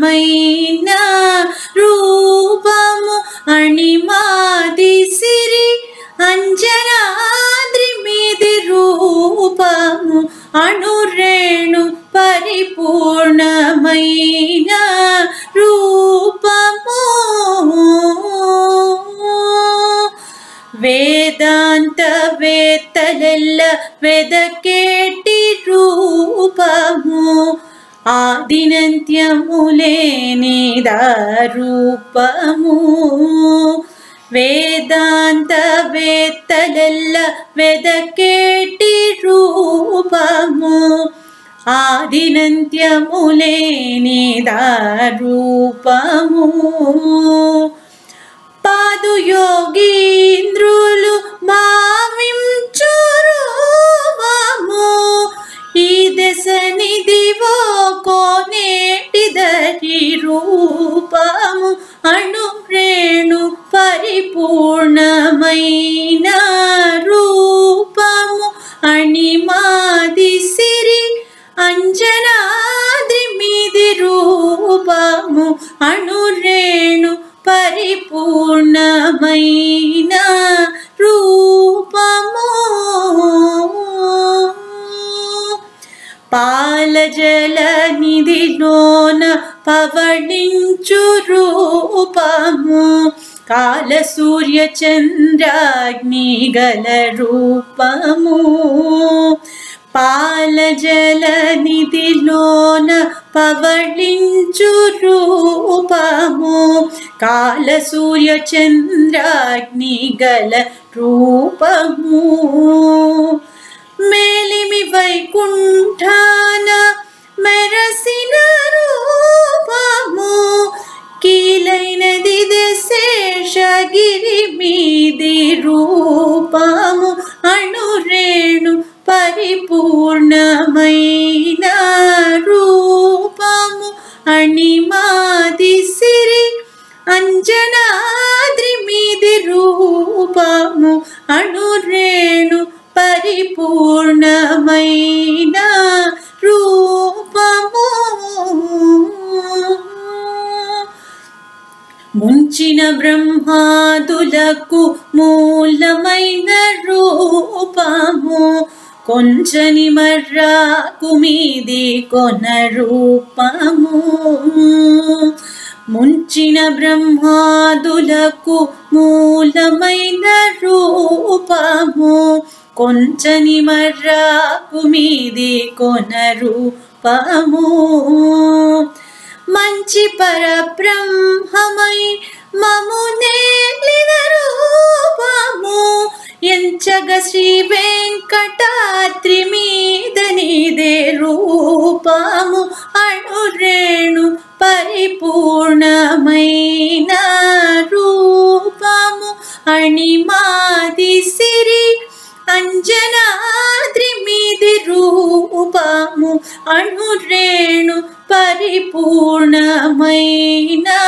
పరిపూర్ణమైన రూపము అణిమాది సిరి అంజనాద్రి మీది రూపము అణురేణు పరిపూర్ణమైన రూపము వేదాంత వేత్తలెల్ల వెదకేటి రూపము ఆదినంత్యములేనిదా రూపము వేదాంత వేత్తలెల్ల వెదకేటి రూపము ఆదినంత్యములేనిదా రూపము పాదు యోగీంద్రులు భావించు రూపము ఈ దశ నిధివో కోనేటిదరి రూపము అణు రేణు పరిపూర్ణమైన రూపము అణిమాది సిరి అంజనాది మీది రూపము అణురేణు పరిపూర్ణమైన రూపము పాలజల నిధిలోన పవళించు రూపము కాల సూర్య చంద్రాగ్ని గల రూపము పాలజల నిధిలోన పవళించు రూపము కాల సూర్య చంద్రాగ్ని గల రూపము మేలిమి వైకుంఠాన మెరసిన రూపము కీలైనది శేషగిరి మీది రూపము అణురేణు పరిపూర్ణమైన రూపము అణిమాది సిరి అంజనాద్రి మీది రూపము అణురేణు పరిపూర్ణమైన రూపము ముంచిన బ్రహ్మాదులకు మూలమైన రూపము కొంచని మర్రాకు మీది కొన రూపము ముంచిన బ్రహ్మాదులకు మూలమైన రూపము కొంచని మర్రాకు మీది కొన రూపము మంచి పరబ్రహ్మమై మము నేలిన రూపము ఎంచగ శ్రీ వెంకటాద్రి మీద నీదే రూపము అణురేణు పరిపూర్ణమైన రూపము అణిమాది సిరి అంజనాద్రి మీది రూపము అణురేణు పరిపూర్ణమైన